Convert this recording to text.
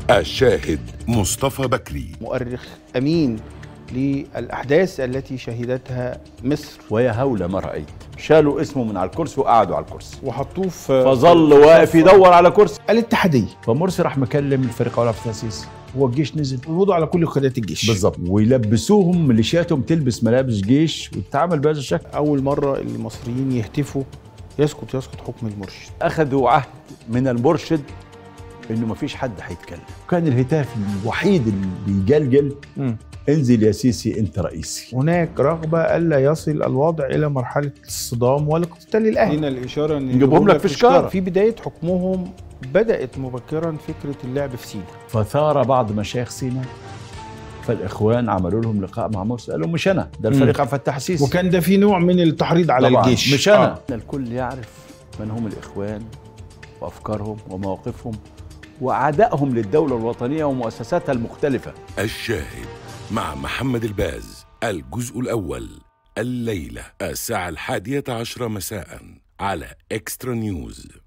الشاهد مصطفى بكري مؤرخ امين للاحداث التي شهدتها مصر ويا هولة ما رأيت شالوا اسمه من على الكرسي وقعدوا على الكرسي وحطوه في فظل في واقف صف يدور على كرسي الاتحاديه فمرسي راح مكلم الفريق الاول عبد التاسيس هو الجيش نزل وضعوا على كل قيادات الجيش بالظبط ويلبسوهم ميليشياتهم تلبس ملابس جيش وتتعامل بهذا الشكل اول مره المصريين يهتفوا يسقط يسقط حكم المرشد اخذوا عهد من المرشد انه ما فيش حد هيتكلم كان الهتاف الوحيد اللي بيجلجل انزل يا سيسي انت رئيسي هناك رغبه الا يصل الوضع الى مرحله الصدام والاقتتال الاهلي هنا الاشاره ان نجيبهم لك في شكارة. في بدايه حكمهم بدات مبكرا فكره اللعب في سينا فثار بعض مشايخ سيناء فالاخوان عملوا لهم لقاء مع مرسي قالوا مش انا ده الفريق عبد الفتاح السيسي وكان ده في نوع من التحريض على طبعاً الجيش مش انا آه. الكل يعرف من هم الاخوان وافكارهم ومواقفهم واعدائهم للدوله الوطنيه ومؤسساتها المختلفه الشاهد مع محمد الباز الجزء الأول الليلة الساعة الحادية عشرة مساء على إكسترا نيوز